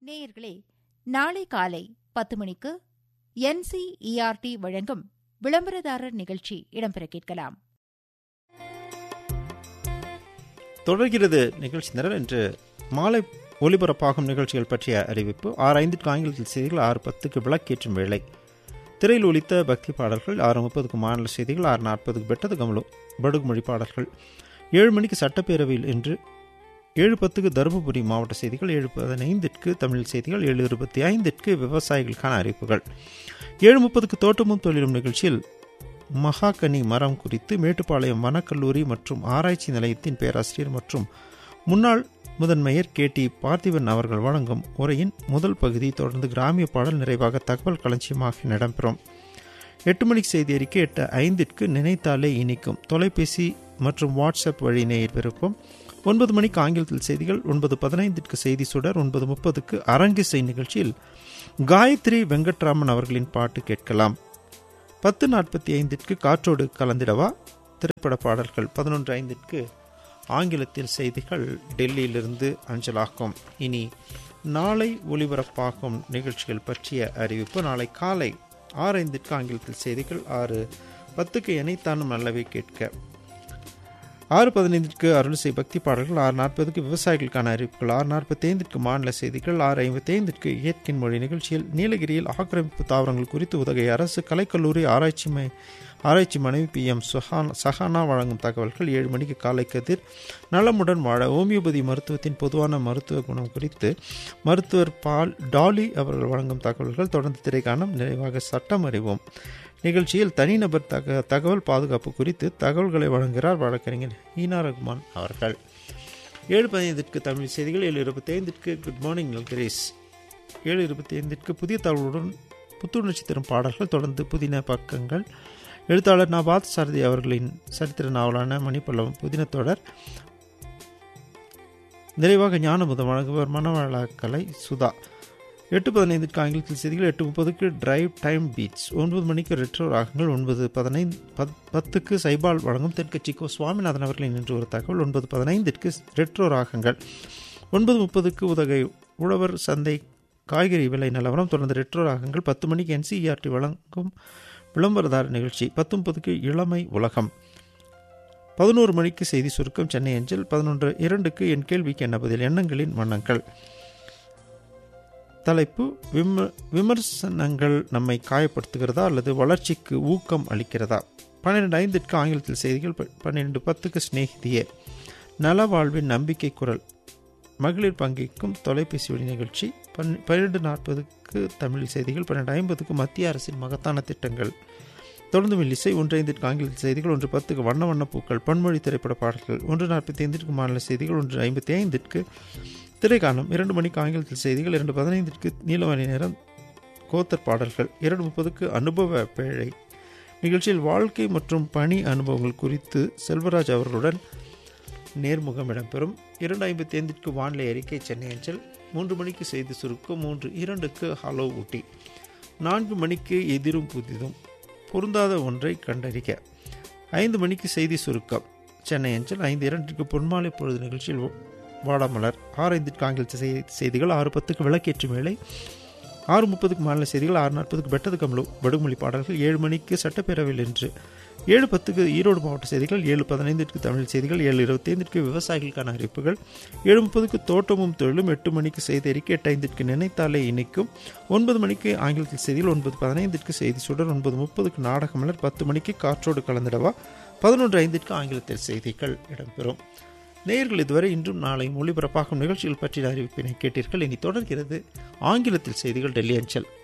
நேயர்களே நாளை காலை பத்து மணிக்கு என்சிஇஆர்டி வழங்கும் விளம்பரதாரர் நிகழ்ச்சி இடம்பெற கேட்கலாம் தொடர்கிறது நிகழ்ச்சி நிரல் என்று மாலை ஒலிபரப்பாகும் நிகழ்ச்சிகள் பற்றிய அறிவிப்பு ஆறு ஐந்துக்கு ஆங்கிலத்தில் செய்திகள் ஆறு பத்துக்கு விளக்கேற்றும் வேளை திரையில் ஒலித்த பக்தி பாடல்கள் ஆறு முப்பதுக்கு மாநில செய்திகள் ஆறு நாற்பதுக்கு பெட்டது கமலு படுகுமொழி பாடல்கள் ஏழு மணிக்கு சட்டப்பேரவையில் இன்று ஏழு பத்துக்கு தருமபுரி மாவட்ட செய்திகள் ஏழு பதினைந்திற்கு தமிழ் செய்திகள் ஏழு இருபத்தி ஐந்திற்கு விவசாயிகளுக்கான அறிவிப்புகள் ஏழு முப்பதுக்கு தோட்டமும் தொழிலும் நிகழ்ச்சியில் மகாகனி மரம் குறித்து மேட்டுப்பாளையம் வனக்கல்லூரி மற்றும் ஆராய்ச்சி நிலையத்தின் பேராசிரியர் மற்றும் முன்னாள் முதன்மையர் கே டி பார்த்திபன் அவர்கள் வழங்கும் உரையின் முதல் பகுதி தொடர்ந்து கிராமிய பாடல் நிறைவாக தகவல் களஞ்சியமாக இடம்பெறும் எட்டு மணிக்கு செய்தி அறிக்கை எட்டு ஐந்திற்கு நினைத்தாலே இனிக்கும் தொலைபேசி மற்றும் வாட்ஸ்அப் வழி நேயர் விருப்பம் ஒன்பது மணிக்கு ஆங்கிலத்தில் செய்திகள் ஒன்பது பதினைந்திற்கு செய்தி சுடர் ஒன்பது முப்பதுக்கு அரங்கிசை நிகழ்ச்சியில் காயத்ரி வெங்கட்ராமன் அவர்களின் பாட்டு கேட்கலாம் பத்து நாற்பத்தி ஐந்திற்கு காற்றோடு கலந்திடவா திரைப்பட பாடல்கள் பதினொன்று ஐந்திற்கு ஆங்கிலத்தில் செய்திகள் டெல்லியிலிருந்து அஞ்சலாகும் இனி நாளை ஒலிபரப்பாகும் நிகழ்ச்சிகள் பற்றிய அறிவிப்பு நாளை காலை ஆறு ஐந்திற்கு ஆங்கிலத்தில் செய்திகள் ஆறு பத்துக்கு எனைத்தானும் நல்லவை கேட்க ஆறு பதினைந்திற்கு அருள்சை பக்தி பாடல்கள் ஆறு நாற்பதுக்கு விவசாயிகளுக்கான அறிவிப்புகள் ஆறு நாற்பத்தி ஐந்திற்கு மாநில செய்திகள் ஆறு ஐம்பத்தி ஐந்திற்கு இயற்கையின் மொழி நிகழ்ச்சியில் நீலகிரியில் ஆக்கிரமிப்பு தாவரங்கள் குறித்து உதகைய அரசு கலைக்கல்லூரி ஆராய்ச்சி மை ஆராய்ச்சி மனைவி பி எம் சுஹான் சஹானா வழங்கும் தகவல்கள் ஏழு மணிக்கு காலை கதிர் நலமுடன் வாழ ஹோமியோபதி மருத்துவத்தின் பொதுவான மருத்துவ குணம் குறித்து மருத்துவர் பால் டாலி அவர்கள் வழங்கும் தகவல்கள் தொடர்ந்து திரைக்காணம் நிறைவாக சட்டம் அறிவோம் நிகழ்ச்சியில் தனிநபர் தக தகவல் பாதுகாப்பு குறித்து தகவல்களை வழங்குகிறார் வழக்கறிஞர் ஈனா ரகுமான் அவர்கள் ஏழு பதினைந்திற்கு தமிழ் செய்திகள் ஏழு இருபத்தி ஐந்திற்கு குட் மார்னிங் நல்கிரேஸ் ஏழு இருபத்தி ஐந்திற்கு புதிய தகவலுடன் புத்துணர்ச்சி தரும் பாடல்கள் தொடர்ந்து புதின பக்கங்கள் எழுத்தாளர் நபாத் சாரதி அவர்களின் சரித்திர நாவலான மணிப்பள்ளம் புதின தொடர் நிறைவாக ஞானமுதம் வழங்குவர் மனவளக்கலை சுதா எட்டு பதினைந்துக்கு ஆங்கிலத்தில் செய்திகள் எட்டு முப்பதுக்கு டிரைவ் டைம் பீட்ஸ் ஒன்பது மணிக்கு ரெட்ரோ ராகங்கள் ஒன்பது பதினைந்து பத் பத்துக்கு சைபால் வழங்கும் தெற்கு கோ சுவாமிநாதன் அவர்களின் இன்று ஒரு தகவல் ஒன்பது பதினைந்திற்கு ரெட்ரோ ராகங்கள் ஒன்பது முப்பதுக்கு உதகை உழவர் சந்தை காய்கறி விலை நிலவரம் தொடர்ந்து ரெட்ரோ ராகங்கள் பத்து மணிக்கு என்சிஇஆர்டி வழங்கும் விளம்பரதார நிகழ்ச்சி பத்து முப்பதுக்கு இளமை உலகம் பதினோரு மணிக்கு செய்தி சுருக்கம் சென்னை அஞ்சல் பதினொன்று இரண்டுக்கு என் கேள்விக்கு என்ன பதில் எண்ணங்களின் வண்ணங்கள் தலைப்பு விம விமர்சனங்கள் நம்மை காயப்படுத்துகிறதா அல்லது வளர்ச்சிக்கு ஊக்கம் அளிக்கிறதா பன்னிரெண்டு ஐந்திற்கு ஆங்கிலத்தில் செய்திகள் பன்னிரெண்டு பத்துக்கு ஸ்நேகிதியே நல வாழ்வின் நம்பிக்கை குரல் மகளிர் பங்கேற்கும் தொலைபேசி வழி நிகழ்ச்சி பன் பன்னிரெண்டு நாற்பதுக்கு தமிழ் செய்திகள் பன்னெண்டு ஐம்பதுக்கு மத்திய அரசின் மகத்தான திட்டங்கள் தொடர்ந்து இசை ஒன்று ஐந்திற்கு ஆங்கிலத்தில் செய்திகள் ஒன்று பத்துக்கு வண்ண வண்ண பூக்கள் பன்மொழி திரைப்பட பாடல்கள் ஒன்று நாற்பத்தி ஐந்திற்கு மாநில செய்திகள் ஒன்று ஐம்பத்தி ஐந்திற்கு திரைக்காலம் இரண்டு மணிக்கு ஆங்கிலத்தில் செய்திகள் இரண்டு பதினைந்திற்கு நீலமணி நேரம் கோத்தர் பாடல்கள் இரண்டு முப்பதுக்கு அனுபவ பேழை நிகழ்ச்சியில் வாழ்க்கை மற்றும் பணி அனுபவங்கள் குறித்து செல்வராஜ் அவர்களுடன் நேர்முகம் இடம்பெறும் இரண்டு ஐம்பத்தி ஐந்திற்கு வானிலை அறிக்கை சென்னை அஞ்சல் மூன்று மணிக்கு செய்தி சுருக்கம் மூன்று இரண்டுக்கு ஹலோ ஊட்டி நான்கு மணிக்கு எதிரும் புதிதும் பொருந்தாத ஒன்றை கண்டறிக ஐந்து மணிக்கு செய்தி சுருக்கம் சென்னை அஞ்சல் ஐந்து இரண்டிற்கு பொன்மாலை பொழுது நிகழ்ச்சியில் வாடாமலர் ஆறு ஐந்திற்கு ஆங்கில செய்திகள் ஆறு பத்துக்கு விளக்கேற்றும் வேலை ஆறு முப்பதுக்கு மாநில செய்திகள் ஆறு நாற்பதுக்கு பெட்டது கமலு படுமொழி பாடல்கள் ஏழு மணிக்கு சட்டப்பேரவையில் இன்று ஏழு பத்துக்கு ஈரோடு மாவட்ட செய்திகள் ஏழு பதினைந்திற்கு தமிழ் செய்திகள் ஏழு இருபத்தி ஐந்திற்கு விவசாயிகளுக்கான அறிவிப்புகள் ஏழு முப்பதுக்கு தோட்டமும் தொழிலும் எட்டு மணிக்கு செய்தி அறிக்கை எட்டு ஐந்திற்கு நினைத்தாலே இணைக்கும் ஒன்பது மணிக்கு ஆங்கிலத்தில் செய்திகள் ஒன்பது பதினைந்திற்கு செய்தி சுடர் ஒன்பது முப்பதுக்கு நாடகமலர் பத்து மணிக்கு காற்றோடு கலந்திடவா பதினொன்று ஐந்திற்கு ஆங்கிலத்தில் செய்திகள் இடம்பெறும் நேயர்கள் இதுவரை இன்றும் நாளை ஒளிபரப்பாகும் நிகழ்ச்சிகள் பற்றிய அறிவிப்பினை கேட்டீர்கள் இனி தொடர்கிறது ஆங்கிலத்தில் செய்திகள் டெல்லி அஞ்சல்